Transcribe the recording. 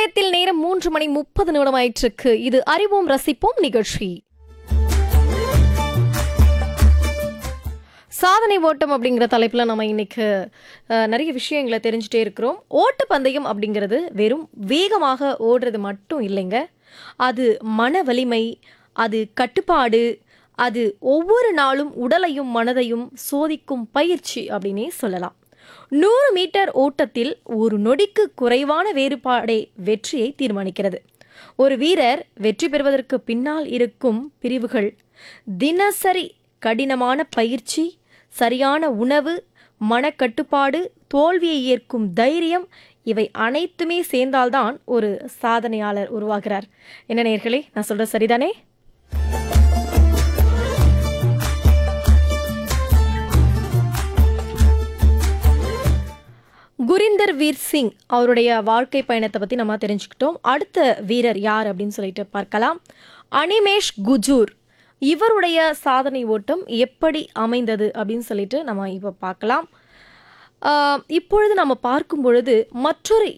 நிலையத்தில் நேரம் மூன்று மணி முப்பது நிமிடம் ஆயிற்றுக்கு இது அறிவோம் ரசிப்போம் நிகழ்ச்சி சாதனை ஓட்டம் அப்படிங்கிற தலைப்பில் நம்ம இன்னைக்கு அஹ், நிறைய விஷயங்களை தெரிஞ்சுட்டே இருக்கிறோம் ஓட்டப்பந்தயம் அப்படிங்கிறது வெறும் வேகமாக ஓடுறது மட்டும் இல்லைங்க அது மன வலிமை அது கட்டுப்பாடு அது ஒவ்வொரு நாளும் உடலையும் மனதையும் சோதிக்கும் பயிற்சி அப்படின்னே சொல்லலாம் நூறு மீட்டர் ஓட்டத்தில் ஒரு நொடிக்கு குறைவான வேறுபாடே வெற்றியை தீர்மானிக்கிறது ஒரு வீரர் வெற்றி பெறுவதற்கு பின்னால் இருக்கும் பிரிவுகள் தினசரி கடினமான பயிற்சி சரியான உணவு மனக்கட்டுப்பாடு தோல்வியை ஏற்கும் தைரியம் இவை அனைத்துமே சேர்ந்தால்தான் ஒரு சாதனையாளர் உருவாகிறார் என்ன நேர்களே நான் சொல்றது சரிதானே குரிந்தர் வீர் சிங் அவருடைய வாழ்க்கை பயணத்தை பற்றி நம்ம தெரிஞ்சுக்கிட்டோம் அடுத்த வீரர் யார் அப்படின்னு சொல்லிட்டு பார்க்கலாம் அனிமேஷ் குஜூர் இவருடைய சாதனை ஓட்டம் எப்படி அமைந்தது அப்படின்னு சொல்லிட்டு நம்ம இப்போ பார்க்கலாம் ஆஹ் இப்பொழுது நம்ம பார்க்கும் பொழுது மற்றொரு